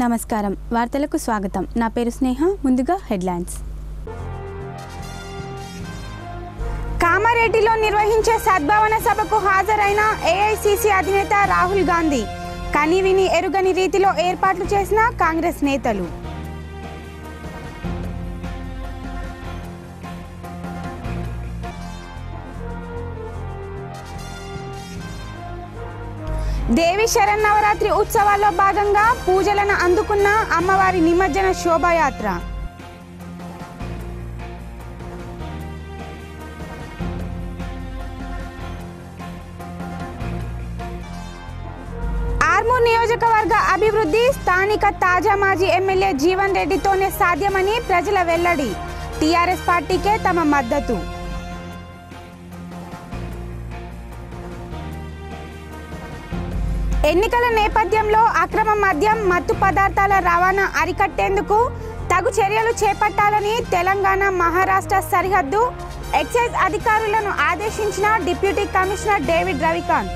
నమస్కారం వార్తలకు స్వాగతం నా పేరు స్నేహ ముందుగా హెడ్లైన్స్ కామారెడ్డిలో నిర్వహించే సద్భావన సభకు హాజరైన ఏఐసిసి అధినేత రాహుల్ గాంధీ కనివిని ఎరుగని రీతిలో ఏర్పాట్లు చేసిన కాంగ్రెస్ నేతలు దేవి శరన్నవరాత్రి ఉత్సవాల్లో భాగంగా పూజలను అందుకున్న అమ్మవారి నిమజ్జన శోభాయాత్ర ఆర్మూర్ నియోజకవర్గ అభివృద్ధి స్థానిక తాజా మాజీ ఎమ్మెల్యే జీవన్ రెడ్డితోనే సాధ్యమని ప్రజల వెల్లడి టీఆర్ఎస్ పార్టీకే తమ మద్దతు ఎన్నికల నేపథ్యంలో అక్రమ మద్యం మత్తు పదార్థాల రవాణా అరికట్టేందుకు తగు చర్యలు చేపట్టాలని తెలంగాణ మహారాష్ట్ర సరిహద్దు ఎక్సైజ్ అధికారులను ఆదేశించిన డిప్యూటీ కమిషనర్ డేవిడ్ రవికాంత్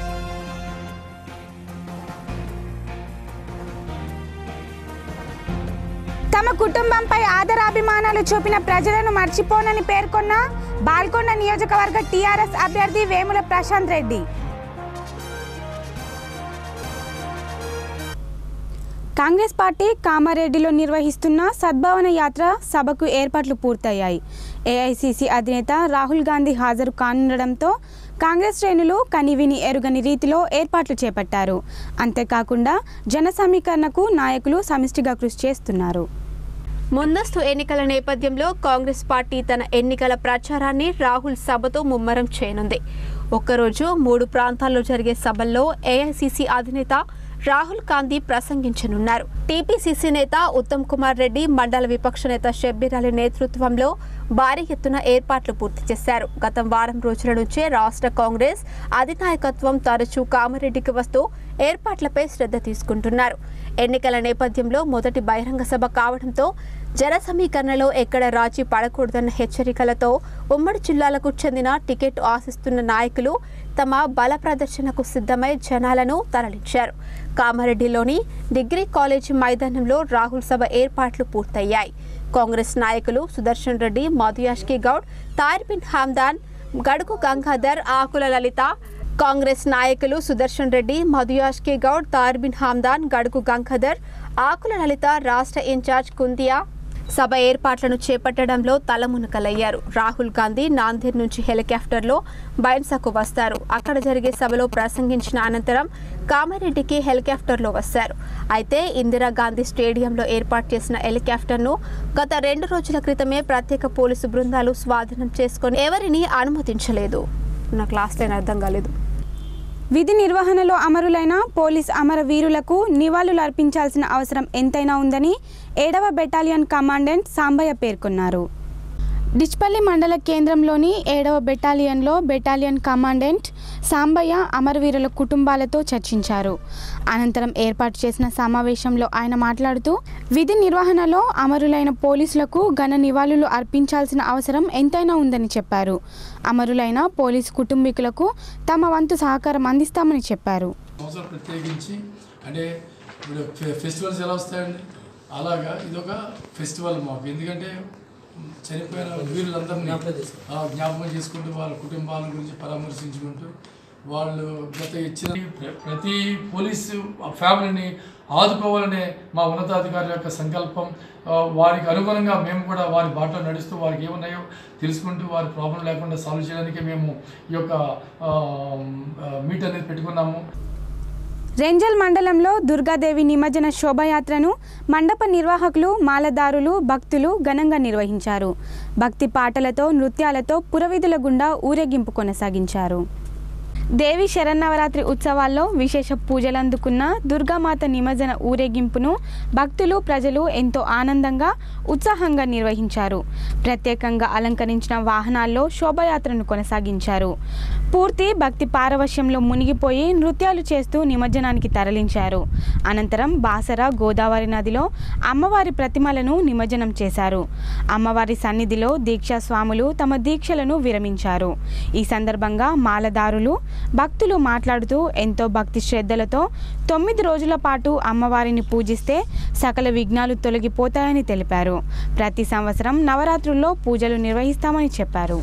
తమ కుటుంబంపై ఆదరాభిమానాలు చూపిన ప్రజలను మర్చిపోనని పేర్కొన్న బాల్కొండ నియోజకవర్గ టీఆర్ఎస్ అభ్యర్థి వేముల ప్రశాంత్ రెడ్డి కాంగ్రెస్ పార్టీ కామారెడ్డిలో నిర్వహిస్తున్న సద్భావన యాత్ర సభకు ఏర్పాట్లు పూర్తయ్యాయి ఏఐసిసి అధినేత రాహుల్ గాంధీ హాజరు కానుండడంతో కాంగ్రెస్ శ్రేణులు కనివిని ఎరుగని రీతిలో ఏర్పాట్లు చేపట్టారు అంతేకాకుండా జన సమీకరణకు నాయకులు సమిష్టిగా కృషి చేస్తున్నారు ముందస్తు ఎన్నికల నేపథ్యంలో కాంగ్రెస్ పార్టీ తన ఎన్నికల ప్రచారాన్ని రాహుల్ సభతో ముమ్మరం చేయనుంది ఒక్కరోజు మూడు ప్రాంతాల్లో జరిగే సభల్లో ఏఐసిసి అధినేత రాహుల్ గాంధీ ప్రసంగించనున్నారు టీపీసీసీ నేత ఉత్తమ్ కుమార్ రెడ్డి మండల విపక్ష నేత షబ్బీర్ అలీ నేతృత్వంలో భారీ ఎత్తున ఏర్పాట్లు పూర్తి చేశారు గత వారం రోజుల నుంచే రాష్ట్ర కాంగ్రెస్ అధినాయకత్వం తరచూ కామారెడ్డికి వస్తూ ఏర్పాట్లపై శ్రద్ధ తీసుకుంటున్నారు ఎన్నికల నేపథ్యంలో మొదటి బహిరంగ సభ కావడంతో జన సమీకరణలో ఎక్కడ రాజీ పడకూడదన్న హెచ్చరికలతో ఉమ్మడి జిల్లాలకు చెందిన టికెట్ ఆశిస్తున్న నాయకులు తమ బల ప్రదర్శనకు సిద్ధమై జనాలను తరలించారు కామారెడ్డిలోని డిగ్రీ కాలేజీ మైదానంలో రాహుల్ సభ ఏర్పాట్లు పూర్తయ్యాయి కాంగ్రెస్ నాయకులు సుదర్శన్ రెడ్డి మధుయాష్కి గౌడ్ తాయర్ బిన్ హమ్దాన్ గడుగు గంగాధర్ ఆకుల లలిత కాంగ్రెస్ నాయకులు సుదర్శన్ రెడ్డి మధుయాష్కే గౌడ్ తార్బిన్ హామ్దాన్ గడుగు గంగాధర్ ఆకుల లలిత రాష్ట్ర ఇన్ఛార్జ్ కుందియా సభ ఏర్పాట్లను చేపట్టడంలో తలమునకలయ్యారు రాహుల్ గాంధీ నాందేడ్ నుంచి హెలికాప్టర్లో బైన్సాకు వస్తారు అక్కడ జరిగే సభలో ప్రసంగించిన అనంతరం కామారెడ్డికి హెలికాప్టర్లో వస్తారు అయితే ఇందిరాగాంధీ స్టేడియంలో ఏర్పాటు చేసిన హెలికాప్టర్ను గత రెండు రోజుల క్రితమే ప్రత్యేక పోలీసు బృందాలు స్వాధీనం చేసుకొని ఎవరిని అనుమతించలేదు నాకు లాస్ట్ టైం అర్థం కాలేదు విధి నిర్వహణలో అమరులైన పోలీస్ అమరవీరులకు నివాళులు అర్పించాల్సిన అవసరం ఎంతైనా ఉందని ఏడవ బెటాలియన్ కమాండెంట్ సాంబయ్య పేర్కొన్నారు డిచ్పల్లి మండల కేంద్రంలోని ఏడవ బెటాలియన్లో బెటాలియన్ కమాండెంట్ సాంబయ్య అమరవీరుల కుటుంబాలతో చర్చించారు అనంతరం ఏర్పాటు చేసిన సమావేశంలో ఆయన మాట్లాడుతూ విధి నిర్వహణలో అమరులైన పోలీసులకు ఘన నివాళులు అర్పించాల్సిన అవసరం ఎంతైనా ఉందని చెప్పారు అమరులైన పోలీసు కుటుంబీకులకు తమ వంతు సహకారం అందిస్తామని చెప్పారు సంవత్సరం ప్రత్యేకించి అంటే ఇప్పుడు ఫె- ఫెస్టివల్స్ ఎలా వస్తాయండి అలాగా ఇదొక ఫెస్టివల్ మాకు ఎందుకంటే చనిపోయిన వీరులందరినీ ఆ, జ్ఞాపకం చేసుకుంటూ వాళ్ళ కుటుంబాల గురించి పరామర్శించుకుంటూ వాళ్ళు గత ఇచ్చిన ప్ర- ప్రతి పోలీసు ఫ్యామిలీని ఆదుకోవాలనే మా ఉన్నతాధికారుల యొక్క సంకల్పం ఆ, వారికి అనుగుణంగా మేము కూడా వారి బాటలో నడుస్తూ వారికి ఏమున్నాయో తెలుసుకుంటూ వారి ప్రాబ్లం లేకుండా సాల్వ్ చేయడానికి మేము ఈ యొక్క మీట్ అనేది పెట్టుకున్నాము రెంజల్ మండలంలో దుర్గాదేవి నిమజ్జన శోభాయాత్రను మండప నిర్వాహకులు మాలదారులు భక్తులు ఘనంగా నిర్వహించారు భక్తి పాటలతో నృత్యాలతో పురవీధుల గుండా ఊరేగింపు కొనసాగించారు దేవి శరన్నవరాత్రి ఉత్సవాల్లో విశేష పూజలందుకున్న దుర్గామాత నిమజ్జన ఊరేగింపును భక్తులు ప్రజలు ఎంతో ఆనందంగా ఉత్సాహంగా నిర్వహించారు ప్రత్యేకంగా అలంకరించిన వాహనాల్లో శోభయాత్రను కొనసాగించారు పూర్తి భక్తి పారవశ్యంలో మునిగిపోయి నృత్యాలు చేస్తూ నిమజ్జనానికి తరలించారు అనంతరం బాసర గోదావరి నదిలో అమ్మవారి ప్రతిమలను నిమజ్జనం చేశారు అమ్మవారి సన్నిధిలో దీక్షా స్వాములు తమ దీక్షలను విరమించారు ఈ సందర్భంగా మాలదారులు భక్తులు మాట్లాడుతూ ఎంతో భక్తి శ్రద్ధలతో తొమ్మిది రోజుల పాటు అమ్మవారిని పూజిస్తే సకల విఘ్నాలు తొలగిపోతాయని తెలిపారు ప్రతి సంవత్సరం నవరాత్రుల్లో పూజలు నిర్వహిస్తామని చెప్పారు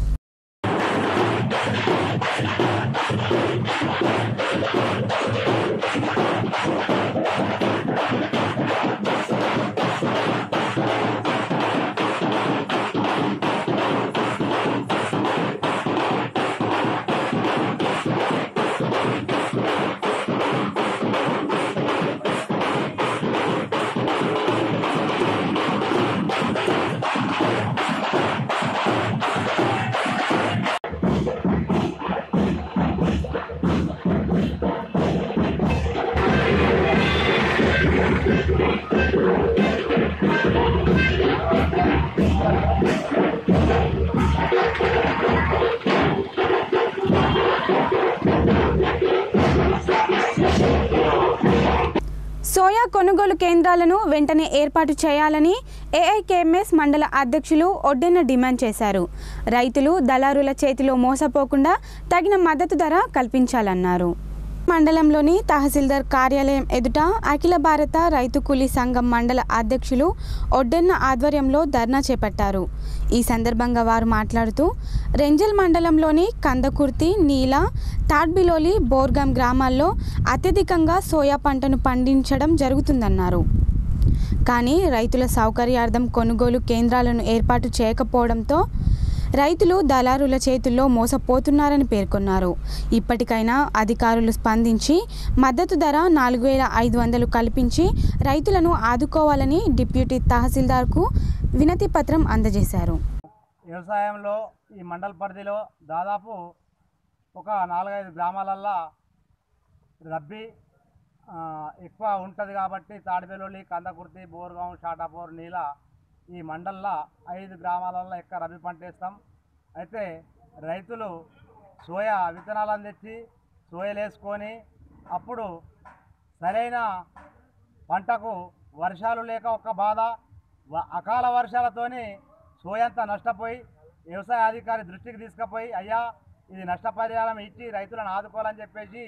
సోయా కొనుగోలు కేంద్రాలను వెంటనే ఏర్పాటు చేయాలని ఏఐకేఎంఎస్ మండల అధ్యక్షులు ఒడ్డెన్న డిమాండ్ చేశారు రైతులు దళారుల చేతిలో మోసపోకుండా తగిన మద్దతు ధర కల్పించాలన్నారు మండలంలోని తహసీల్దార్ కార్యాలయం ఎదుట అఖిల భారత రైతు కూలీ సంఘం మండల అధ్యక్షులు ఒడ్డెన్న ఆధ్వర్యంలో ధర్నా చేపట్టారు ఈ సందర్భంగా వారు మాట్లాడుతూ రెంజల్ మండలంలోని కందకుర్తి నీల తాడ్బిలోలి బోర్గాం గ్రామాల్లో అత్యధికంగా సోయా పంటను పండించడం జరుగుతుందన్నారు కానీ రైతుల సౌకర్యార్థం కొనుగోలు కేంద్రాలను ఏర్పాటు చేయకపోవడంతో రైతులు దళారుల చేతుల్లో మోసపోతున్నారని పేర్కొన్నారు ఇప్పటికైనా అధికారులు స్పందించి మద్దతు ధర నాలుగు వేల ఐదు వందలు కల్పించి రైతులను ఆదుకోవాలని డిప్యూటీ తహసీల్దార్కు వినతి పత్రం అందజేశారు వ్యవసాయంలో ఈ మండల పరిధిలో దాదాపు ఒక నాలుగైదు గ్రామాలల్లో రబ్బీ ఆ, ఎక్కువ ఉంటుంది కాబట్టి తాడిబెల్లుల్లి కందకుర్తి బోర్గాం షాటాపూర్ నీల ఈ మండల్లో ఐదు గ్రామాలలో ఎక్కువ రబీ పంట వేస్తాం అయితే రైతులు సోయా విత్తనాలను తెచ్చి సోయలు వేసుకొని అప్పుడు సరైన పంటకు వర్షాలు లేక ఒక బాధ వ- అకాల వర్షాలతోని సోయంతా నష్టపోయి వ్యవసాయ అధికారి దృష్టికి తీసుకుపోయి అయ్యా ఇది నష్టపరిహారం ఇచ్చి రైతులను ఆదుకోవాలని చెప్పేసి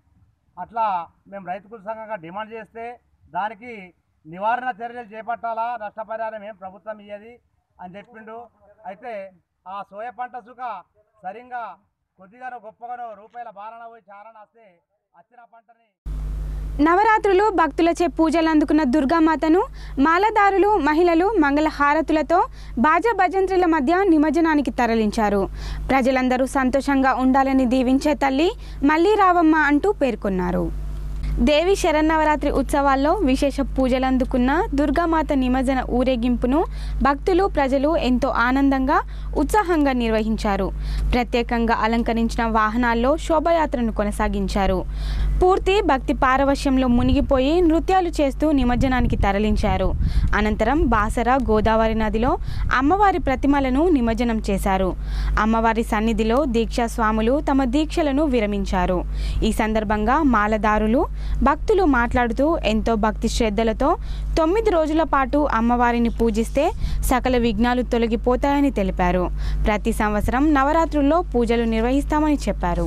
అట్లా మేము రైతు కూలి సంఘంగా డిమాండ్ చేస్తే దానికి నివారణ చర్యలు చేపట్టాలా నష్టపరిహారం ఏం ప్రభుత్వం ఇయ్యది అని చెప్పిండు అయితే ఆ సోయ పంట సుఖ సరిగ్గా కొద్దిగానో గొప్పగానో రూపాయల బారణ పోయి చారణ వస్తే వచ్చిన పంటని నవరాత్రులు భక్తులచే పూజలు అందుకున్న దుర్గామాతను మాలదారులు మహిళలు మంగళ హారతులతో బాజా భజంత్రుల మధ్య నిమజ్జనానికి తరలించారు ప్రజలందరూ సంతోషంగా ఉండాలని దీవించే తల్లి మళ్ళీ రావమ్మ అంటూ పేర్కొన్నారు దేవి శరన్నవరాత్రి ఉత్సవాల్లో విశేష పూజలు అందుకున్న దుర్గామాత నిమజ్జన ఊరేగింపును భక్తులు ప్రజలు ఎంతో ఆనందంగా ఉత్సాహంగా నిర్వహించారు ప్రత్యేకంగా అలంకరించిన వాహనాల్లో శోభయాత్రను కొనసాగించారు పూర్తి భక్తి పారవశ్యంలో మునిగిపోయి నృత్యాలు చేస్తూ నిమజ్జనానికి తరలించారు అనంతరం బాసర గోదావరి నదిలో అమ్మవారి ప్రతిమలను నిమజ్జనం చేశారు అమ్మవారి సన్నిధిలో దీక్షా స్వాములు తమ దీక్షలను విరమించారు ఈ సందర్భంగా మాలదారులు భక్తులు మాట్లాడుతూ ఎంతో భక్తి శ్రద్ధలతో తొమ్మిది రోజుల పాటు అమ్మవారిని పూజిస్తే సకల విఘ్నాలు తొలగిపోతాయని తెలిపారు ప్రతి సంవత్సరం నవరాత్రుల్లో పూజలు నిర్వహిస్తామని చెప్పారు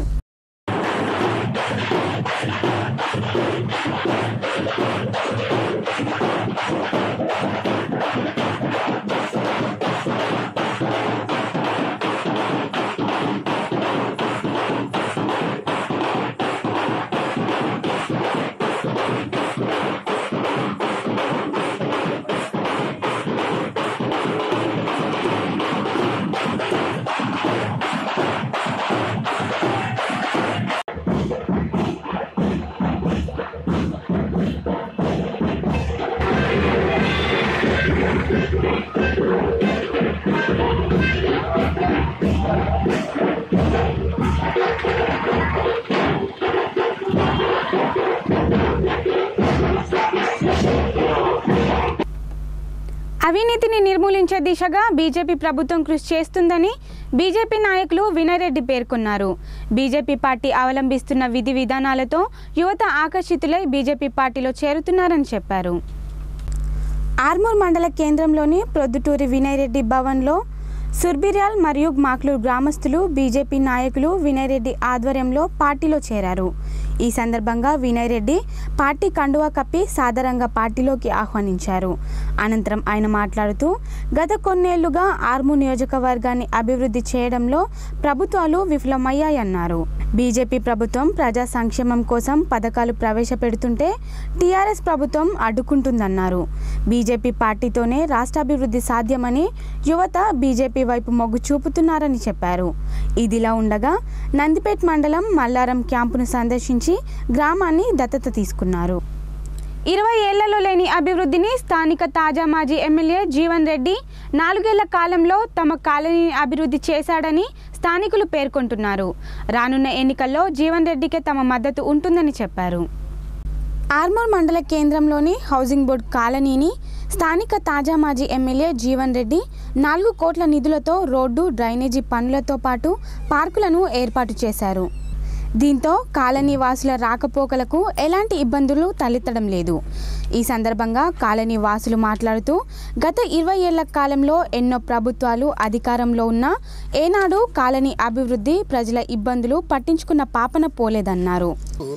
అవి అవినీతిని నిర్మూలించే దిశగా బీజేపీ ప్రభుత్వం కృషి చేస్తుందని బీజేపీ నాయకులు వినయ్ రెడ్డి పేర్కొన్నారు బీజేపీ పార్టీ అవలంబిస్తున్న విధి విధానాలతో యువత ఆకర్షితులై బీజేపీ పార్టీలో చేరుతున్నారని చెప్పారు ఆర్మూర్ మండల కేంద్రంలోని ప్రొద్దుటూరి వినయ్ రెడ్డి భవన్లో సుర్బిర్యాల్ మరియు మాక్లూరు గ్రామస్తులు బీజేపీ నాయకులు వినయ్ రెడ్డి ఆధ్వర్యంలో పార్టీలో చేరారు ఈ సందర్భంగా వినయ్ రెడ్డి పార్టీ కండువా కప్పి సాదరంగా పార్టీలోకి ఆహ్వానించారు అనంతరం ఆయన మాట్లాడుతూ గత కొన్నేళ్లుగా ఆర్మూర్ నియోజకవర్గాన్ని అభివృద్ధి చేయడంలో ప్రభుత్వాలు విఫలమయ్యాయన్నారు బీజేపీ ప్రభుత్వం ప్రజా సంక్షేమం కోసం పథకాలు ప్రవేశపెడుతుంటే టీఆర్ఎస్ ప్రభుత్వం అడ్డుకుంటుందన్నారు బీజేపీ పార్టీతోనే రాష్ట్రాభివృద్ధి సాధ్యమని యువత బీజేపీ వైపు మొగ్గు చూపుతున్నారని చెప్పారు ఇదిలా ఉండగా నందిపేట్ మండలం మల్లారం క్యాంపును సందర్శించి గ్రామాన్ని దత్తత తీసుకున్నారు ఇరవై ఏళ్లలో లేని అభివృద్ధిని స్థానిక తాజా మాజీ ఎమ్మెల్యే జీవన్ రెడ్డి నాలుగేళ్ల కాలంలో తమ కాలనీని అభివృద్ధి చేశాడని స్థానికులు పేర్కొంటున్నారు రానున్న ఎన్నికల్లో జీవన్ రెడ్డికే తమ మద్దతు ఉంటుందని చెప్పారు ఆర్మూర్ మండల కేంద్రంలోని హౌసింగ్ బోర్డు కాలనీని స్థానిక తాజా మాజీ ఎమ్మెల్యే జీవన్ రెడ్డి నాలుగు కోట్ల నిధులతో రోడ్డు డ్రైనేజీ పనులతో పాటు పార్కులను ఏర్పాటు చేశారు దీంతో కాలనీ వాసుల రాకపోకలకు ఎలాంటి ఇబ్బందులు తలెత్తడం లేదు ఈ సందర్భంగా కాలనీ వాసులు మాట్లాడుతూ గత ఇరవై ఏళ్ల కాలంలో ఎన్నో ప్రభుత్వాలు అధికారంలో ఉన్నా ఏనాడు కాలనీ అభివృద్ధి ప్రజల ఇబ్బందులు పట్టించుకున్న పాపన పోలేదన్నారు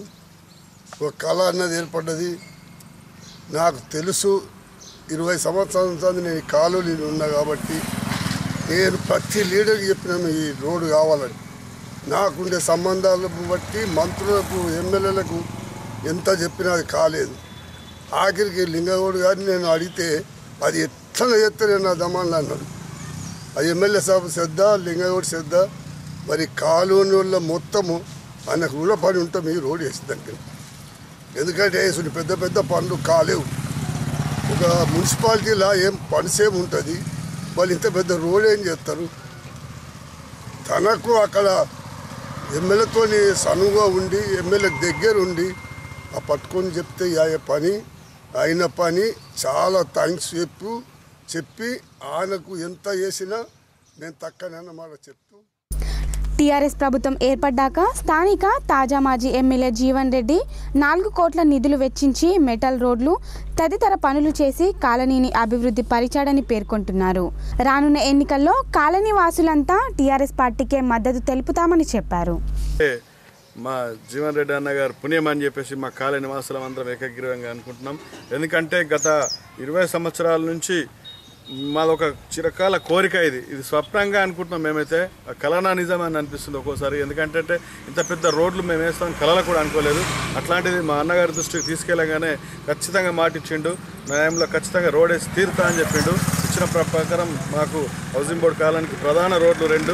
ఒక కళ అన్నది ఏర్పడ్డది నాకు తెలుసు ఇరవై సంవత్సరాల నుంచి నేను ఈ కాలువలో ఉన్నా కాబట్టి నేను ప్రతి లీడర్కి చెప్పినాను ఈ రోడ్డు కావాలని నాకుండే సంబంధాలను బట్టి మంత్రులకు ఎమ్మెల్యేలకు ఎంత చెప్పినా అది కాలేదు ఆఖరికి లింగగౌడ్ గారిని నేను అడిగితే అది ఎట్లా చేస్తే నేను నా దమాన్లు అన్నాడు ఆ ఎమ్మెల్యే సాబ్ శ్రద్ధ లింగగౌడ్ శ్రద్ధ మరి కాలువని వల్ల మొత్తము ఆయనకు రుణపడి ఉంటాం ఈ రోడ్డు వేసిందంటే ఎందుకంటే ఇసుడు పెద్ద పెద్ద పనులు కాలేవు ఒక మున్సిపాలిటీలో ఏం పనిస్ ఏమి ఉంటుంది వాళ్ళు ఇంత పెద్ద రోడ్ ఏం చేస్తారు తనకు అక్కడ ఎమ్మెల్యేతోని సనువుగా ఉండి ఎమ్మెల్యే దగ్గర ఉండి ఆ పట్టుకొని చెప్తే అయ్యే పని అయిన పని చాలా థ్యాంక్స్ చెప్పు చెప్పి ఆయనకు ఎంత చేసినా నేను తక్కనన్నమాట చెప్తూ టీఆర్ఎస్ ప్రభుత్వం ఏర్పడ్డాక స్థానిక తాజా మాజీ ఎమ్మెల్యే జీవన్ రెడ్డి నాలుగు కోట్ల నిధులు వెచ్చించి మెటల్ రోడ్లు తదితర పనులు చేసి కాలనీని అభివృద్ధి పరిచాడని పేర్కొంటున్నారు రానున్న ఎన్నికల్లో కాలనీ వాసులంతా టీఆర్ఎస్ పార్టీకే మద్దతు తెలుపుతామని చెప్పారు అంటే మా జీవన్ రెడ్డి అన్న గారు పుణ్యం అని చెప్పేసి మా కాలనీ నివాసులం అందరం ఏకగ్రీవంగా అనుకుంటున్నాం ఎందుకంటే గత ఇరవై సంవత్సరాల నుంచి మాదొక చిరకాల కోరిక ఇది ఇది స్వప్నంగా అనుకుంటున్నాం మేమైతే ఆ కలనా నిజం అని అనిపిస్తుంది ఒక్కోసారి ఎందుకంటే అంటే ఇంత పెద్ద రోడ్లు మేము వేస్తాం కలలు కూడా అనుకోలేదు అట్లాంటిది మా అన్నగారి దృష్టికి తీసుకెళ్ళగానే ఖచ్చితంగా మాటిచ్చిండు న్యాయంలో ఖచ్చితంగా రోడ్ వేసి తీరుతా అని చెప్పిండు ఇచ్చిన ప్ర- ప్రకారం మాకు హౌసింగ్ బోర్డు కాలానికి ప్రధాన రోడ్లు రెండు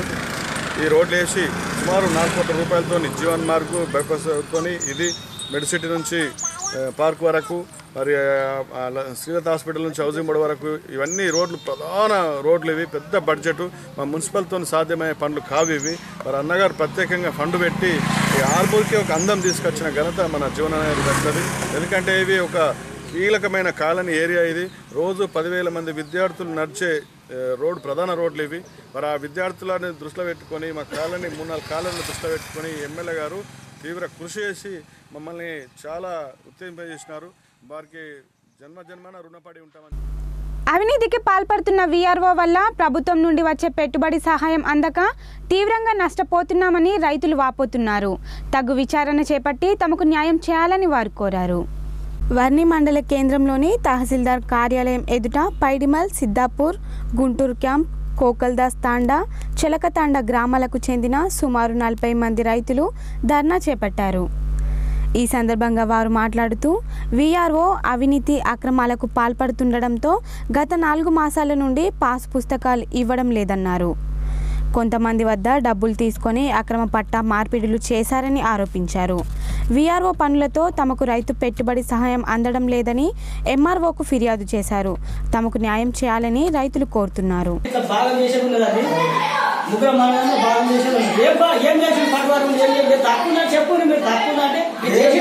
ఈ రోడ్లు వేసి సుమారు నాలుగు కోట్ల రూపాయలతో జీవన్ మార్గు బైపాస్తో ఇది మెడిసిటీ నుంచి ఆ, పార్క్ వరకు మరి ఆ, ల- శ్రీలత హాస్పిటల్ నుంచి హౌసింగ్ బోర్డు వరకు ఇవన్నీ రోడ్లు ప్రధాన రోడ్లు ఇవి పెద్ద బడ్జెట్ మా మున్సిపల్తో సాధ్యమయ్యే పనులు కావు ఇవి మరి అన్నగారు ప్రత్యేకంగా ఫండ్ పెట్టి ఈ ఆర్మూర్కి ఒక అందం తీసుకొచ్చిన ఘనత మన జీవన దక్కుతుంది ఎందుకంటే ఇవి ఒక కీలకమైన కాలనీ ఏరియా ఇది రోజు పదివేల మంది విద్యార్థులు నడిచే ఏ, రోడ్ ప్రధాన రోడ్లు ఇవి మరి ఆ విద్యార్థులని దృష్టిలో పెట్టుకొని మా కాలనీ మూడు నాలుగు కాలనీలు దృష్టిలో పెట్టుకొని ఎమ్మెల్యే గారు తీవ్ర కృషి చేసి మమ్మల్ని చాలా ఉత్తేజింపజేసినారు వారికి జన్మ జన్మన రుణపడి ఉంటామని అవినీతికి పాల్పడుతున్న వీఆర్ఓ వల్ల ప్రభుత్వం నుండి వచ్చే పెట్టుబడి సహాయం అందక తీవ్రంగా నష్టపోతున్నామని రైతులు వాపోతున్నారు తగు విచారణ చేపట్టి తమకు న్యాయం చేయాలని వారు కోరారు వర్ణి మండల కేంద్రంలోని తహసీల్దార్ కార్యాలయం ఎదుట పైడిమల్ సిద్దాపూర్ గుంటూరు క్యాంప్ కోకల్దాస్ తాండా చిలకతాండ గ్రామాలకు చెందిన సుమారు నలభై మంది రైతులు ధర్నా చేపట్టారు ఈ సందర్భంగా వారు మాట్లాడుతూ వీఆర్ఓ అవినీతి అక్రమాలకు పాల్పడుతుండడంతో గత నాలుగు మాసాల నుండి పాస్ పుస్తకాలు ఇవ్వడం లేదన్నారు కొంతమంది వద్ద డబ్బులు తీసుకొని అక్రమ పట్టా మార్పిడులు చేశారని ఆరోపించారు వీఆర్ఓ పనులతో తమకు రైతు పెట్టుబడి సహాయం అందడం లేదని ఎంఆర్ఓకు ఫిర్యాదు చేశారు తమకు న్యాయం చేయాలని రైతులు కోరుతున్నారు ఇట్లా భాగం చేసే ఉన్నదండి ముగ్గురు మండలంలో భాగం చేసే ఉన్నది ఏం బా ఏం చేసిన పట్టువారు ఏం చేయాలి మీరు తక్కువ చెప్పు మీరు తక్కువ అంటే మీరు చేసి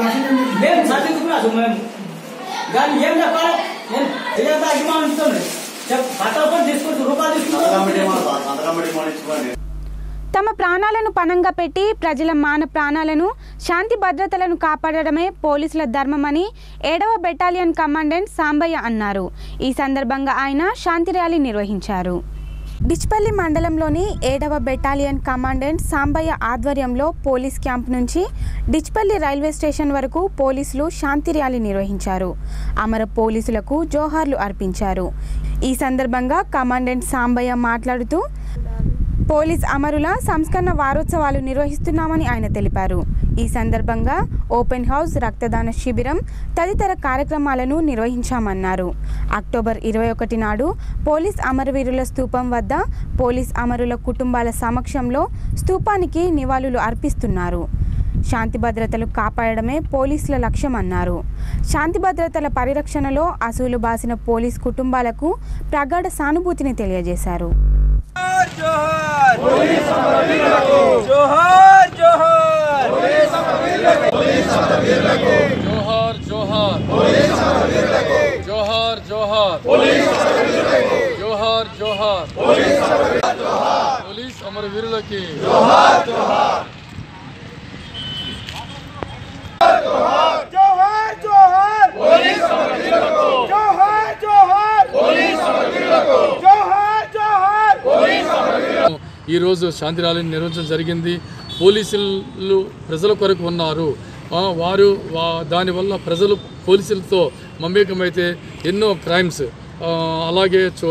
మేము చదివించుకున్నాం మేము కానీ ఏం చెప్పాలి నేను ఇదంతా అభిమానిస్తున్నాను చెప్పు పట్టాపని తీసుకుంటూ రూపాయలు తీసుకుంటూ తమ ప్రాణాలను పణంగా పెట్టి ప్రజల మాన ప్రాణాలను శాంతి భద్రతలను కాపాడడమే పోలీసుల ధర్మమని ఏడవ బెటాలియన్ కమాండెంట్ సాంబయ్య అన్నారు ఈ సందర్భంగా ఆయన శాంతి ర్యాలీ నిర్వహించారు డిచ్పల్లి మండలంలోని ఏడవ బెటాలియన్ కమాండెంట్ సాంబయ్య ఆధ్వర్యంలో పోలీస్ క్యాంప్ నుంచి డిచ్పల్లి రైల్వే స్టేషన్ వరకు పోలీసులు శాంతి ర్యాలీ నిర్వహించారు అమర పోలీసులకు జోహార్లు అర్పించారు ఈ సందర్భంగా కమాండెంట్ సాంబయ్య మాట్లాడుతూ పోలీస్ అమరుల సంస్కరణ వారోత్సవాలు నిర్వహిస్తున్నామని ఆయన తెలిపారు ఈ సందర్భంగా ఓపెన్ హౌస్ రక్తదాన శిబిరం తదితర కార్యక్రమాలను నిర్వహించామన్నారు అక్టోబర్ ఇరవై ఒకటి నాడు పోలీస్ అమరవీరుల స్తూపం వద్ద పోలీస్ అమరుల కుటుంబాల సమక్షంలో స్తూపానికి నివాళులు అర్పిస్తున్నారు శాంతి భద్రతలు కాపాడడమే పోలీసుల లక్ష్యమన్నారు శాంతి భద్రతల పరిరక్షణలో అసూలు బాసిన పోలీస్ కుటుంబాలకు ప్రగాఢ సానుభూతిని తెలియజేశారు జోహార్ జోహార్ జోహార్ జోహార్ జోహార్ జోహార్ పోలీస్ అమర వీరులకి జోహార్ జోహార్ జోహార్ జోహార్ జోహార్ జోహార్ ఈరోజు శాంతి ర్యాలీని నిర్వహించడం జరిగింది పోలీసులు ప్రజల కొరకు ఉన్నారు ఆ, వారు వా- దానివల్ల ప్రజలు పోలీసులతో మమేకమైతే ఎన్నో క్రైమ్స్ ఆ, అలాగే చో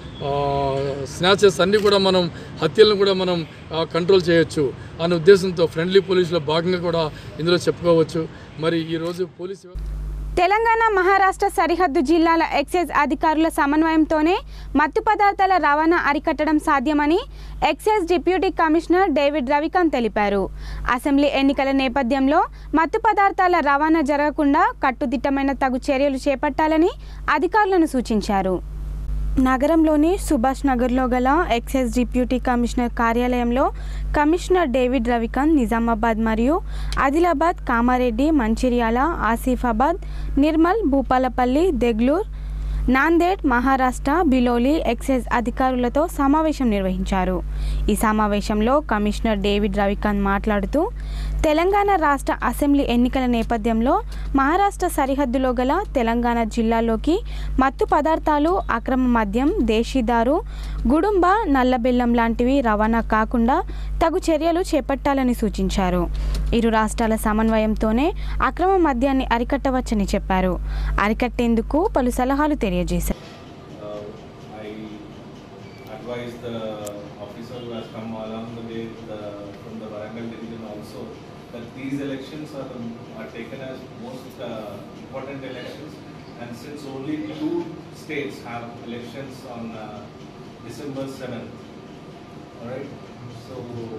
స్నాచెస్ అన్నీ కూడా మనం హత్యలను కూడా మనం ఆ, కంట్రోల్ చేయొచ్చు అనే ఉద్దేశంతో ఫ్రెండ్లీ పోలీసులో భాగంగా కూడా ఇందులో చెప్పుకోవచ్చు మరి ఈరోజు పోలీసు వ్యవస్థ తెలంగాణ మహారాష్ట్ర సరిహద్దు జిల్లాల ఎక్సైజ్ అధికారుల సమన్వయంతోనే మత్తు పదార్థాల రవాణా అరికట్టడం సాధ్యమని excise deputy commissioner David Ravikanth తెలిపారు అసెంబ్లీ ఎన్నికల నేపథ్యంలో మత్తు పదార్థాల రవాణా జరగకుండా కట్టుదిట్టమైన తగు చర్యలు చేపట్టాలని అధికారులను సూచించారు నగరంలోని సుభాష్ నగర్లో గల ఎక్సైజ్ డిప్యూటీ కమిషనర్ కార్యాలయంలో కమిషనర్ డేవిడ్ రవికాంత్ నిజామాబాద్ మరియు ఆదిలాబాద్ కామారెడ్డి మంచిర్యాల ఆసిఫాబాద్ నిర్మల్ భూపాలపల్లి దెగ్లూర్ నాందేడ్ మహారాష్ట్ర బిలోలి ఎక్సైజ్ అధికారులతో సమావేశం నిర్వహించారు ఈ సమావేశంలో కమిషనర్ డేవిడ్ రవికాంత్ మాట్లాడుతూ తెలంగాణ రాష్ట్ర అసెంబ్లీ ఎన్నికల నేపథ్యంలో మహారాష్ట్ర సరిహద్దులో గల తెలంగాణ జిల్లాలోకి మత్తు పదార్థాలు అక్రమ మద్యం దేశీదారు గుడుంబ నల్లబెల్లం లాంటివి రవాణా కాకుండా తగు చర్యలు చేపట్టాలని సూచించారు ఇరు రాష్ట్రాల సమన్వయంతోనే అక్రమ మద్యాన్ని అరికట్టవచ్చని చెప్పారు అరికట్టేందుకు పలు సలహాలు తెలియజేశారు uh, I advise the officer who has come along the way the, from the Warangal division also that these elections are, the, are taken as most uh, important elections and since only two states have elections on uh, December 7th, alright? So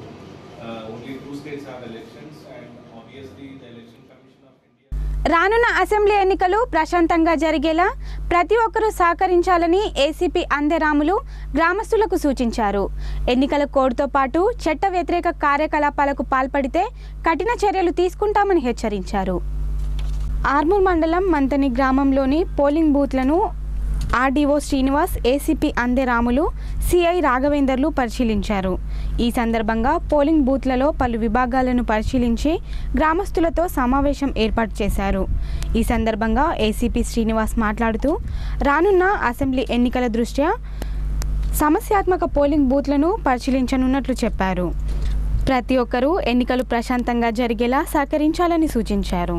uh, only two states have elections and obviously the Election Commission of India రానున్న assembly ఎన్నికలు ప్రశాంతంగా జరిగేలా ప్రతి ఒక్కరూ సహకరించాలని ACP అందెరాములు గ్రామస్తులకు సూచించారు ఎన్నికల కోడ్తో పాటు చట్ట వ్యతిరేక కార్యకలాపాలకు పాల్పడితే కఠిన చర్యలు తీసుకుంటామని హెచ్చరించారు ఆర్మూర్ మండలం మంతని గ్రామంలోని పోలింగ్ బూత్లను RDO Srinivas ACP Anderamulu CI రాఘవేందర్లు పరిశీలించారు ఈ సందర్భంగా పోలింగ్ బూత్లలో పలు విభాగాలను పరిశీలించి గ్రామస్తులతో సమావేశం ఏర్పాటు చేశారు ఈ సందర్భంగా ఏసీపీ శ్రీనివాస్ మాట్లాడుతూ రానున్న అసెంబ్లీ ఎన్నికల దృష్ట్యా సమస్యాత్మక పోలింగ్ బూత్లను పరిశీలించనున్నట్లు చెప్పారు ప్రతి ఒక్కరూ ఎన్నికలు ప్రశాంతంగా జరిగేలా సహకరించాలని సూచించారు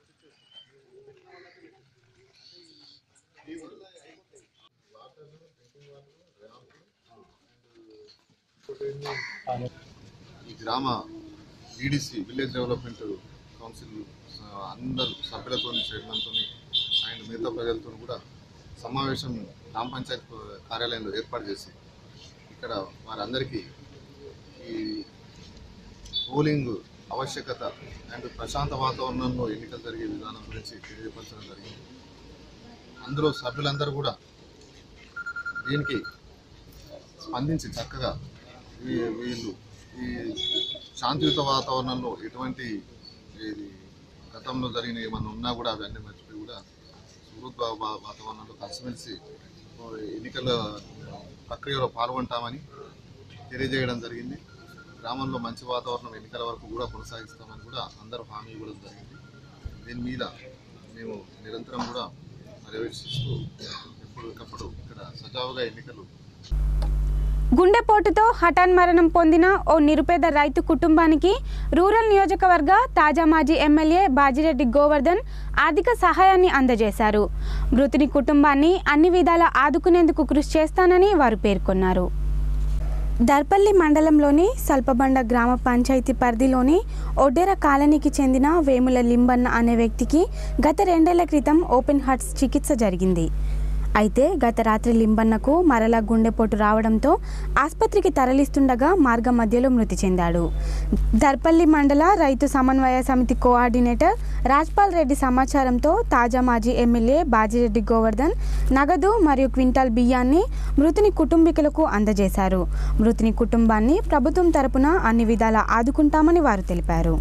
ఈ గ్రామ ఈడీసీ విలేజ్ డెవలప్మెంట్ కౌన్సిల్ ఆ, అందరు సభ్యులతో చైర్మన్తో అండ్ మిగతా ప్రజలతో కూడా సమావేశం గ్రామ పంచాయతీ కార్యాలయంలో ఏర్పాటు చేసి ఇక్కడ వారందరికీ ఈ పోలింగ్ ఆవశ్యకత అండ్ ప్రశాంత వాతావరణంలో ఎన్నికలు జరిగే విధానం గురించి తెలియపరచడం జరిగింది అందులో సభ్యులందరూ కూడా దీనికి స్పందించి చక్కగా వీ- వీళ్ళు ఈ శాంతియుత వాతావరణంలో ఎటువంటి ఇది గతంలో జరిగిన ఏమన్నా ఉన్నా కూడా అవన్నీ మర్చిపోయి కూడా సుహృద్ వా- వా- వాతావరణంలో కలిసిమెలిసి ఎన్నికల ప్రక్రియలో పాల్గొంటామని తెలియజేయడం జరిగింది గ్రామంలో మంచి వాతావరణం ఎన్నికల వరకు కూడా కొనసాగిస్తామని కూడా అందరూ హామీ ఇవ్వడం జరిగింది దీని మీద మేము నిరంతరం కూడా పర్యవేక్షిస్తూ ఎప్పటికప్పుడు ఇక్కడ సజావుగా ఎన్నికలు గుండెపోటుతో హఠాన్ మరణం పొందిన ఓ నిరుపేద రైతు కుటుంబానికి రూరల్ నియోజకవర్గ తాజా మాజీ ఎమ్మెల్యే బాజిరెడ్డి గోవర్ధన్ ఆర్థిక సహాయాన్ని అందజేశారు మృతుని కుటుంబాన్ని అన్ని విధాలా ఆదుకునేందుకు కృషి చేస్తానని వారు పేర్కొన్నారు దర్పల్లి మండలంలోని సల్పబండ గ్రామ పంచాయతీ పరిధిలోని ఒడ్డెర కాలనీకి చెందిన వేముల లింబన్న అనే వ్యక్తికి గత రెండేళ్ల క్రితం ఓపెన్ హార్ట్స్ చికిత్స జరిగింది అయితే గత రాత్రి లింబన్నకు మరలా గుండెపోటు రావడంతో ఆసుపత్రికి తరలిస్తుండగా మార్గ మధ్యలో మృతి చెందాడు దర్పల్లి మండల రైతు సమన్వయ సమితి కోఆర్డినేటర్ రాజ్పాల్ రెడ్డి సమాచారంతో తాజా మాజీ ఎమ్మెల్యే బాజిరెడ్డి గోవర్ధన్ నగదు మరియు క్వింటాల్ బియ్యాన్ని మృతుని కుటుంబీకులకు అందజేశారు మృతుని కుటుంబాన్ని ప్రభుత్వం తరపున అన్ని విధాలా ఆదుకుంటామని వారు తెలిపారు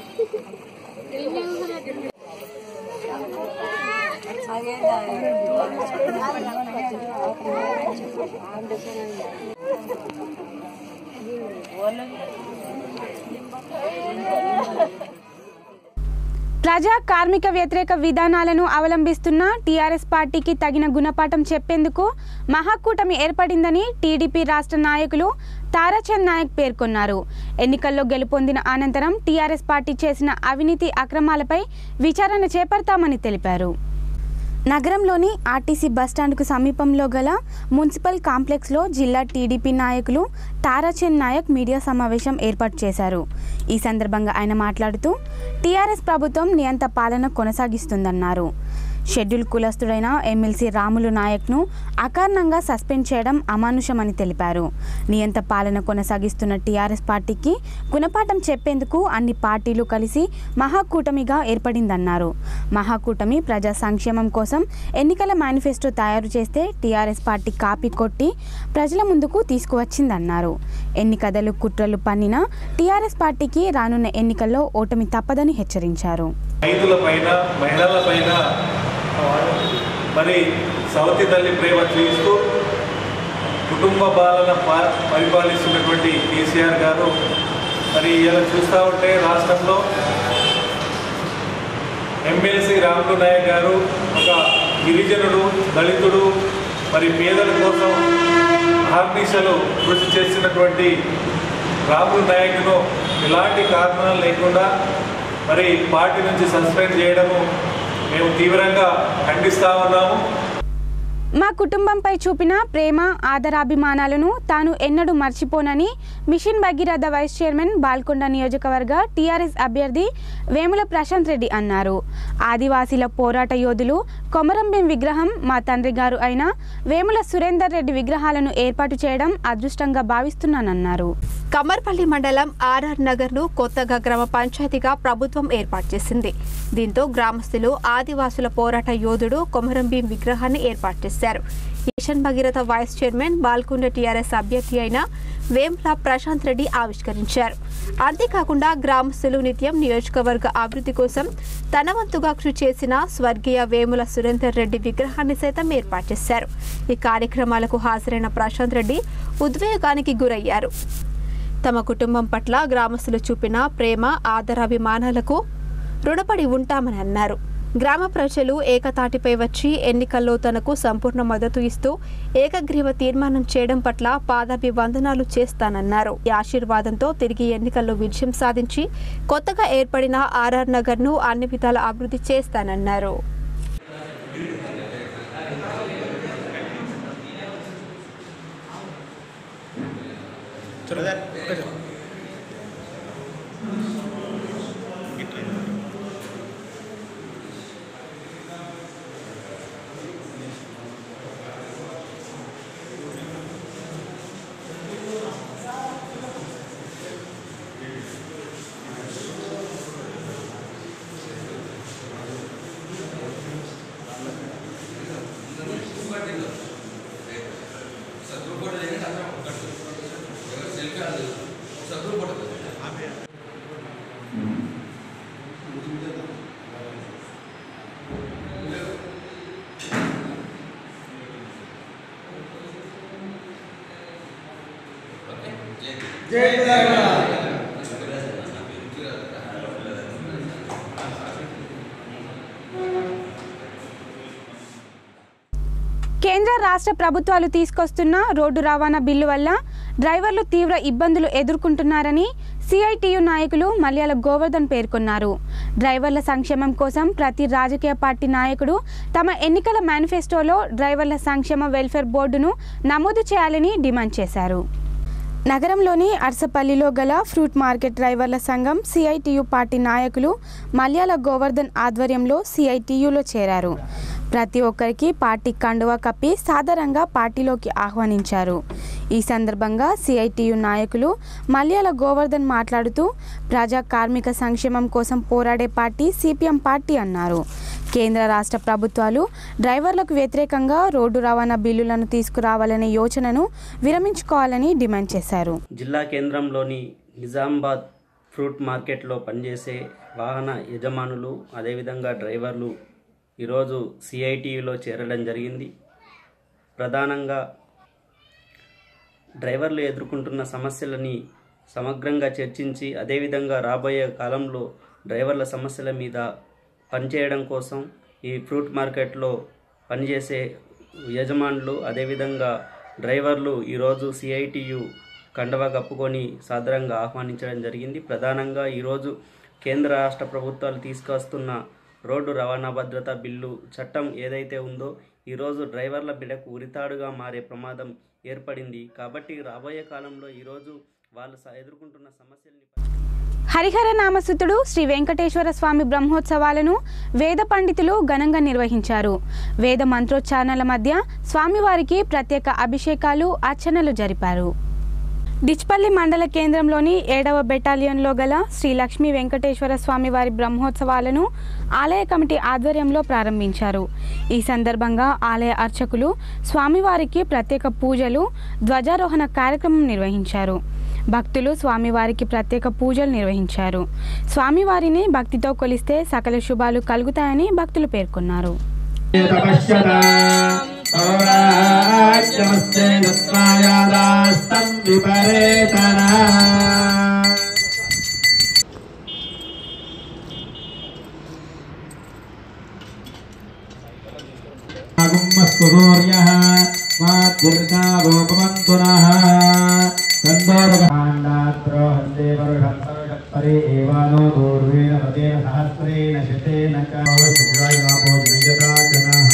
ప్రజా కార్మిక వ్యతిరేక విధానాలను అవలంబిస్తున్న టీఆర్ఎస్ పార్టీకి తగిన గుణపాఠం చెప్పేందుకు మహాకూటమి ఏర్పడిందని టీడీపీ రాష్ట్ర నాయకులు తారాచంద్ నాయక్ పేర్కొన్నారు ఎన్నికల్లో గెలుపొందిన అనంతరం టీఆర్ఎస్ పార్టీ చేసిన అవినీతి అక్రమాలపై విచారణ చేపడతామని తెలిపారు నగరంలోని ఆర్టీసీ బస్టాండ్కు సమీపంలో గల మున్సిపల్ కాంప్లెక్స్లో జిల్లా టీడీపీ నాయకులు తారాచంద్ నాయక్ మీడియా సమావేశం ఏర్పాటు చేశారు ఈ సందర్భంగా ఆయన మాట్లాడుతూ టీఆర్ఎస్ ప్రభుత్వం నియంత పాలన కొనసాగిస్తుందన్నారు షెడ్యూల్ కులస్తుడైన ఎమ్మెల్సీ రాములు నాయక్ను అకారణంగా సస్పెండ్ చేయడం అమానుషమని తెలిపారు నియంత పాలన కొనసాగిస్తున్న టీఆర్ఎస్ పార్టీకి గుణపాఠం చెప్పేందుకు అన్ని పార్టీలు కలిసి మహాకూటమిగా ఏర్పడిందన్నారు మహాకూటమి ప్రజా సంక్షేమం కోసం ఎన్నికల మేనిఫెస్టో తయారు చేస్తే టీఆర్ఎస్ పార్టీ కాపీ కొట్టి ప్రజల ముందుకు తీసుకువచ్చిందన్నారు ఎన్ని కథలు కుట్రలు పన్నిన టీఆర్ఎస్ పార్టీకి రానున్న ఎన్నికల్లో ఓటమి తప్పదని హెచ్చరించారు రైతుల పైన మహిళల పైన మరి సవతి తల్లి ప్రేమ చూపిస్తూ కుటుంబ పాలన పా- పరిపాలిస్తున్నటువంటి కేసీఆర్ గారు మరి ఇలా చూస్తూ ఉంటే రాష్ట్రంలో ఎమ్మెల్సీ రాములు నాయక్ గారు ఒక గిరిజనుడు దళితుడు మరి పేదల కోసం ఆర్టీసీలు కృషి చేసినటువంటి రాములు నాయక్ను ఎలాంటి కారణాలు లేకుండా మరి పార్టీ నుంచి సస్పెండ్ చేయడము మేము తీవ్రంగా ఖండిస్తా ఉన్నాము మా కుటుంబంపై చూపిన ప్రేమ ఆదరాభిమానాలను తాను ఎన్నడూ మర్చిపోనని mission Bhagiratha vice chairman Balkonda నియోజకవర్గ టీఆర్ఎస్ అభ్యర్థి వేముల ప్రశాంత్ రెడ్డి అన్నారు ఆదివాసీల పోరాట యోధులు కొమరంభీం విగ్రహం మా తండ్రి గారు అయిన వేముల సురేందర్ రెడ్డి విగ్రహాలను ఏర్పాటు చేయడం అదృష్టంగా భావిస్తున్నానన్నారు కమ్మర్పల్లి మండలం ఆర్ఆర్ నగర్ ను కొత్తగా గ్రామ పంచాయతీగా ప్రభుత్వం ఏర్పాటు చేసింది దీంతో గ్రామస్తులు ఆదివాసుల పోరాట యోధుడు కొమరంభీం విగ్రహాన్ని ఏర్పాటు చేశారు mission Bhagiratha vice chairman Balkonda TRS అభ్యర్థి అయిన వేముల ప్రశాంత్ రెడ్డి ఆవిష్కరించారు అంతేకాకుండా గ్రామస్తులు నిత్యం నియోజకవర్గ అభివృద్ధి కోసం తన వంతుగా కృషి చేసిన స్వర్గీయ వేముల సురేందర్ రెడ్డి విగ్రహాన్ని సైతం ఏర్పాటు చేశారు ఈ కార్యక్రమాలకు హాజరైన ప్రశాంత్ రెడ్డి ఉద్వేగానికి గురయ్యారు తమ కుటుంబం పట్ల గ్రామస్తులు చూపిన ప్రేమ ఆదరాభిమానాలకు రుణపడి ఉంటామని అన్నారు గ్రామ ప్రజలు ఏకతాటిపై వచ్చి ఎన్నికల్లో తనకు సంపూర్ణ మద్దతు ఇస్తూ ఏకగ్రీవ తీర్మానం చేయడం పట్ల పాదాభివందనాలు చేస్తానన్నారు ఈ ఆశీర్వాదంతో తిరిగి ఎన్నికల్లో విజయం సాధించి కొత్తగా ఏర్పడిన ఆర్ఆర్ నగర్ను అన్ని విధాల అభివృద్ధి చేస్తానన్నారు కేంద్ర రాష్ట్ర ప్రభుత్వాలు తీసుకొస్తున్న రోడ్డు రవాణా బిల్లు వల్ల డ్రైవర్లు తీవ్ర ఇబ్బందులు ఎదుర్కొంటున్నారని సిఐటియు నాయకులు మల్యాల గోవర్ధన్ పేర్కొన్నారు డ్రైవర్ల సంక్షేమం కోసం ప్రతి రాజకీయ పార్టీ నాయకుడు తమ ఎన్నికల మేనిఫెస్టోలో డ్రైవర్ల సంక్షేమ వెల్ఫేర్ బోర్డును నమోదు చేయాలని డిమాండ్ చేశారు నగరంలోని అర్సపల్లిలో గల ఫ్రూట్ మార్కెట్ డ్రైవర్ల సంఘం సిఐటియు పార్టీ నాయకులు మల్యాల గోవర్ధన్ ఆధ్వర్యంలో సిఐటియులో చేరారు ప్రతి ఒక్కరికి పార్టీ కండువా కప్పి సాధారణంగా పార్టీలోకి ఆహ్వానించారు ఈ సందర్భంగా సిఐటియు నాయకులు మల్యాల గోవర్ధన్ మాట్లాడుతూ ప్రజా కార్మిక సంక్షేమం కోసం పోరాడే పార్టీ సిపిఎం పార్టీ అన్నారు కేంద్ర రాష్ట్ర ప్రభుత్వాలు డ్రైవర్లకు వ్యతిరేకంగా రోడ్డు రవాణా బిల్లులను తీసుకురావాలనే యోచనను విరమించుకోవాలని డిమాండ్ చేశారు జిల్లా కేంద్రంలోని నిజామాబాద్ ఫ్రూట్ మార్కెట్లో పనిచేసే వాహన యజమానులు అదేవిధంగా డ్రైవర్లు ఈరోజు సిఐటియులో చేరడం జరిగింది ప్రధానంగా డ్రైవర్లు ఎదుర్కొంటున్న సమస్యలని సమగ్రంగా చర్చించి అదేవిధంగా రాబోయే కాలంలో డ్రైవర్ల సమస్యల మీద పనిచేయడం కోసం ఈ ఫ్రూట్ మార్కెట్లో పనిచేసే యజమానులు అదేవిధంగా డ్రైవర్లు ఈరోజు సిఐటియు కండవా కప్పుకొని సాదరంగా ఆహ్వానించడం జరిగింది ప్రధానంగా ఈరోజు కేంద్ర రాష్ట్ర ప్రభుత్వాలు తీసుకొస్తున్న రోడ్డు రవాణా భద్రత బిల్లు చట్టం ఏదైతే ఉందో ఈరోజు డ్రైవర్ల బిడకు ఉరితాడుగా మారే ప్రమాదం ఏర్పడింది కాబట్టి రాబోయే కాలంలో ఈరోజు వాళ్ళు స- ఎదుర్కొంటున్న సమస్యల్ని హరిహర నామసుతుడు శ్రీ వెంకటేశ్వర స్వామి బ్రహ్మోత్సవాలను వేద పండితులు ఘనంగా నిర్వహించారు వేద మంత్రోచ్చారణల మధ్య స్వామివారికి ప్రత్యేక అభిషేకాలు అర్చనలు జరిపారు డిచ్పల్లి మండల కేంద్రంలోని ఏడవ బెటాలియన్లో గల శ్రీ లక్ష్మీ వెంకటేశ్వర స్వామి వారి బ్రహ్మోత్సవాలను ఆలయ కమిటీ ఆధ్వర్యంలో ప్రారంభించారు ఈ సందర్భంగా ఆలయ అర్చకులు స్వామివారికి ప్రత్యేక పూజలు ధ్వజారోహణ కార్యక్రమం నిర్వహించారు భక్తులు స్వామివారికి ప్రత్యేక పూజలు నిర్వహించారు స్వామివారిని భక్తితో కొలిస్తే సకల శుభాలు కలుగుతాయని భక్తులు పేర్కొన్నారు సూర్యః మా దుర్గావోపవంతు నః సందోపకాండాత్రోహంతే వరుషం సర్వశక్తరే ఏవానో దూర్వేణ పదేన సహస్రేణ శతేన కావోజనయతాచనః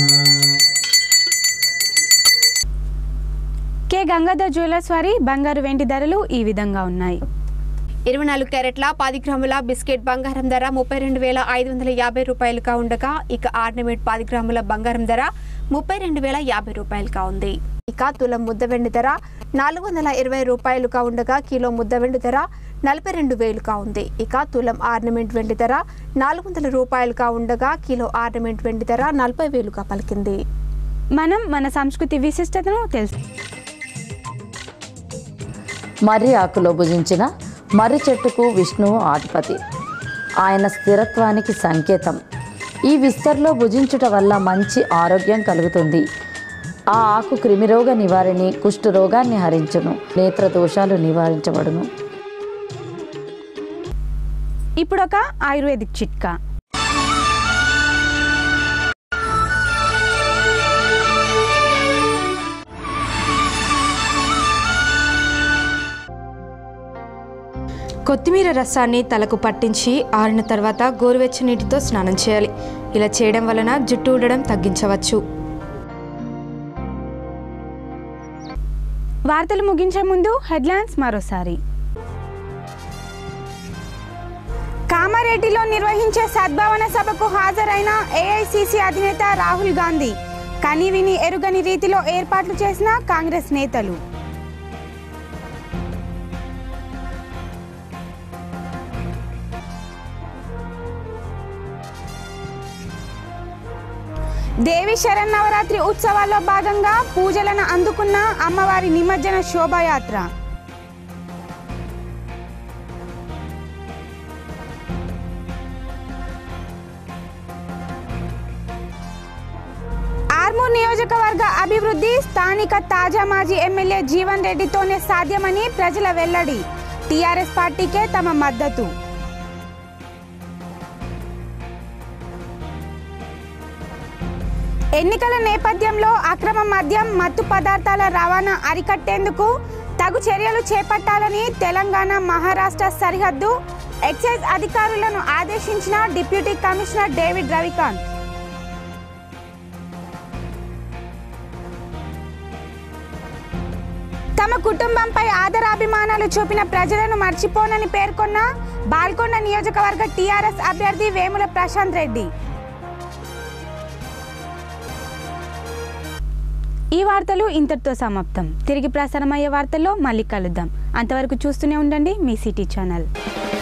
కె గంగాధర్ జ్యువెలర్స్ వారి బంగారు వెండి ధరలు ఈ విధంగా ఉన్నాయి ఇరవై నాలుగు క్యారెట్ల పది గ్రాముల బిస్కెట్ బంగారం ధర ముప్పై రెండు వేల ఐదు వందల యాభై రూపాయలుగా ఉండగా ఇక ఆర్నమెంట్ పది గ్రాముల బంగారం ధర ముప్పై రెండు వేల యాభై రూపాయలుగా ఉంది ఇక తులం ముద్ద వెండి ధర నాలుగు వందల ఇరవై రూపాయలుగా ఉండగా కిలో ముద్ద వెండి ధర నలభై రెండు వేలుగా ఉంది ఇక తులం ఆర్నమెంట్ వెండి ధర నాలుగు వందల రూపాయలుగా ఉండగా కిలో ఆర్నమెంట్ వెండి ధర నలభై వేలుగా పలికింది మనం మన సంస్కృతి విశిష్టతను తెలుసు మర్రి ఆకులో భుజించిన మర్రి చెట్టుకు విష్ణువు ఆధిపతి ఆయన స్థిరత్వానికి సంకేతం ఈ విస్తర్లో భుజించుట వల్ల మంచి ఆరోగ్యం కలుగుతుంది ఆ ఆకు క్రిమిరోగ నివారిణి కుష్టు రోగాన్ని హరించును నేత్ర దోషాలు నివారించబడును ఇప్పుడొక ఆయుర్వేదిక్ చిట్కా కొత్తిమీర రసాన్ని తలకు పట్టించి ఆరిన తర్వాత గోరువెచ్చని నీటితో స్నానం చేయాలి ఇలా చేయడం వలన జుట్టు ఊడడం తగ్గించవచ్చు వార్తలు ముగించే ముందు హెడ్లైన్స్ మరోసారి కామారెడ్డిలో నిర్వహించే సద్భావన సభకు హాజరైన ఏఐసిసి అధినేత రాహుల్ గాంధీ కని విని ఎరుగని రీతిలో ఏర్పాట్లు చేసిన కాంగ్రెస్ నేతలు దేవి శరన్నవరాత్రి ఉత్సవాల్లో భాగంగా పూజలను అందుకున్న అమ్మవారి నిమజ్జన శోభాయాత్ర ఆర్ ఆర్మూర్ నియోజకవర్గ అభివృద్ధి స్థానిక తాజా మాజీ ఎమ్మెల్యే జీవన్ రెడ్డితోనే సాధ్యమని ప్రజల వెల్లడి టీఆర్ఎస్ పార్టీకే తమ మద్దతు ఎన్నికల నేపథ్యంలో అక్రమ మద్యం మత్తు పదార్థాల రవాణా అరికట్టేందుకు తగు చర్యలు చేపట్టాలని తెలంగాణ మహారాష్ట్ర సరిహద్దు ఎక్సైజ్ అధికారులను ఆదేశించిన డిప్యూటీ కమిషనర్ డేవిడ్ రవికాంత్ తమ కుటుంబంపై ఆదరాభిమానాలు చూపిన ప్రజలను మర్చిపోనని పేర్కొన్న బాల్కొండ నియోజకవర్గ టీఆర్ఎస్ అభ్యర్థి వేముల ప్రశాంత్ రెడ్డి ఈ వార్తలు ఇంతటితో సమాప్తం తిరిగి ప్రసారమయ్యే వార్తల్లో మళ్ళీ కలుద్దాం అంతవరకు చూస్తూనే ఉండండి మీ సిటీ ఛానల్